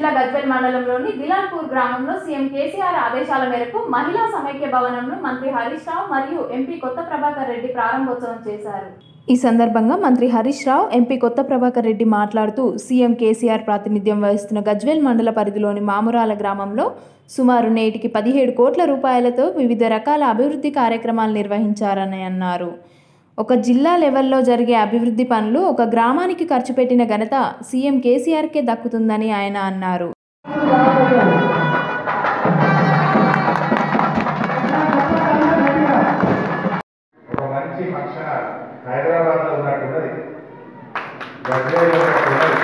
జిల్లా గజ్వెల్ మండలంలోని దిలాల్పూర్ గ్రామంలో సీఎం కేసీఆర్ ఆదేశాల మేరకు మహిళా సమైక్య భవనంను మంత్రి హరీష్ రావు మరియు ఎంపీ కొత్త ప్రభాకర్ రెడ్డి ప్రారంభోత్సవం చేశారు ఈ సందర్భంగా మంత్రి హరీష్ రావు ఎంపీ కొత్త ప్రభాకర్ రెడ్డి మాట్లాడుతూ సీఎం కేసీఆర్ ప్రాతినిధ్యం వహిస్తున్న గజ్వేల్ మండల పరిధిలోని మామురాల గ్రామంలో సుమారు నేటికి పదిహేడు కోట్ల రూపాయలతో వివిధ రకాల అభివృద్ధి కార్యక్రమాలు నిర్వహించారని అన్నారు ఒక జిల్లా లెవెల్లో జరిగే అభివృద్ధి పనులు ఒక గ్రామానికి ఖర్చు పెట్టిన ఘనత సీఎం కేసీఆర్కే దక్కుతుందని ఆయన అన్నారు ఒక మంచి ఫంక్షన్ హైదరాబాద్ లో ఉన్నట్టున్నది గజ్వేల్లో ఉన్నట్టున్నది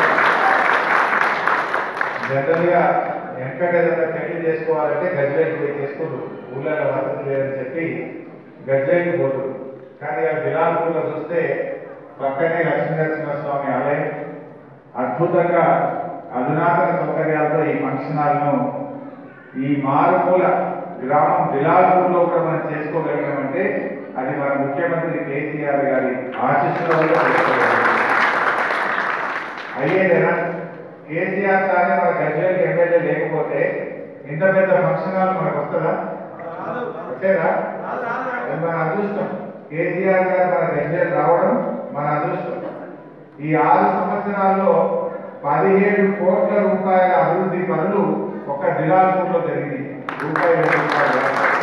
జనరల్ గా వెంకట ఏదైనా పెళ్లి చేసుకోవాలంటే గజ్వేల్కి పోయి చేసుకుంటారు ఊళ్ళలో వసతి లేదని చెప్పి గజ్వేల్కి పోతారు కానీ ఆ బిలాల్పూర్లో చూస్తే పక్కనే లక్ష్మీనరసింహస్వామి ఆలయం అద్భుతంగా అధునాతన సౌకర్యాలతో ఈ ఫంక్షన్ హాల్ను ఈ మారుమూల గ్రామం బిలాల్పూర్లో కూడా మనం చేసుకోగలిగామంటే అది మన ముఖ్యమంత్రి కేసీఆర్ గారి ఆశీస్సుల వల్ల చేసుకోగలిగాం అయ్యేదేనా కేసీఆర్ సారే మన గజ్వేల్కి ఎమ్మెల్యే లేకపోతే ఇంత పెద్ద ఫంక్షన్ హాల్ మనకు వస్తుందా వచ్చేదా అది మన అదృష్టం కేసీఆర్ గారు మన గజ్వేల్ రావడం మన అదృష్టం ఈ ఆరు సంవత్సరాల్లో పదిహేడు కోట్ల రూపాయల అభివృద్ధి పనులు ఒక దిలాల్పూర్లో జరిగింది రూపాయి రెండు రూపాయలు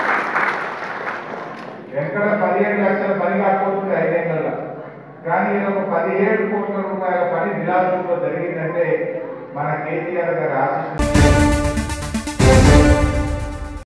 ఎక్కడ పదిహేడు లక్షల పని కాకపోతుంది ఐదేళ్లలో కానీ ఇది ఒక పదిహేడు కోట్ల రూపాయల పని దిలాల్పూర్లో జరిగిందంటే మన కేసీఆర్ గారి ఆశిస్తుంది